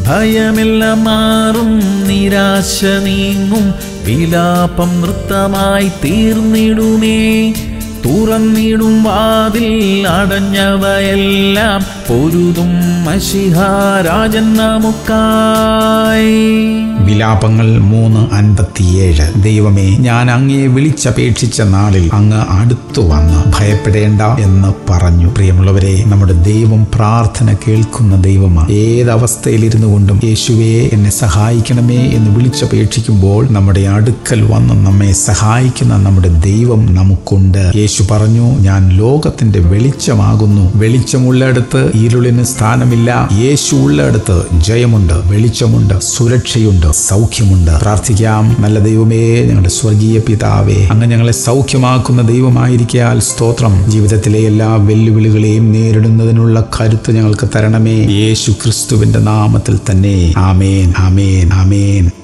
ഭയമെല്ലാം മാറും നിരാശ നീങ്ങും വിലാപം നൃത്തമായി തീർന്നിടുമേ തുറന്നിടും വാതിൽ അടഞ്ഞവയെല്ലാം പൊരുതും മഷിഹാരാജൻ നമുക്കായി വിലാപങ്ങൾ മൂന്ന് അൻപത്തിയേഴ് ദൈവമേ ഞാൻ അങ്ങയെ വിളിച്ചപേക്ഷിച്ച നാളിൽ അങ്ങ് അടുത്തു വന്ന് ഭയപ്പെടേണ്ട എന്ന് പറഞ്ഞു പ്രിയമുള്ളവരെ നമ്മുടെ ദൈവം പ്രാർത്ഥന കേൾക്കുന്ന ദൈവമാണ് ഏതവസ്ഥയിലിരുന്നു കൊണ്ടും യേശുവേ എന്നെ സഹായിക്കണമേ എന്ന് വിളിച്ചപേക്ഷിക്കുമ്പോൾ നമ്മുടെ അടുക്കൽ വന്ന് നമ്മെ സഹായിക്കുന്ന നമ്മുടെ ദൈവം നമുക്കുണ്ട് യേശു പറഞ്ഞു ഞാൻ ലോകത്തിന്റെ വെളിച്ചമാകുന്നു വെളിച്ചമുള്ളിടത്ത് ഇരുളിന് സ്ഥാനമില്ല യേശു ഉള്ളിടത്ത് ജയമുണ്ട് വെളിച്ചമുണ്ട് സുരക്ഷയുണ്ട് സൗഖ്യമുണ്ട് പ്രാർത്ഥിക്കാം നല്ല ദൈവമേ ഞങ്ങളുടെ സ്വർഗീയ പിതാവേ അങ്ങ് ഞങ്ങളെ സൗഖ്യമാക്കുന്ന ദൈവമായിരിക്കാൽ സ്തോത്രം ജീവിതത്തിലെ എല്ലാ വെല്ലുവിളികളെയും നേരിടുന്നതിനുള്ള കരുത്ത് ഞങ്ങൾക്ക് തരണമേ യേശു ക്രിസ്തുവിന്റെ നാമത്തിൽ തന്നെ ആമേൻ ആമേൻ ആമേൻ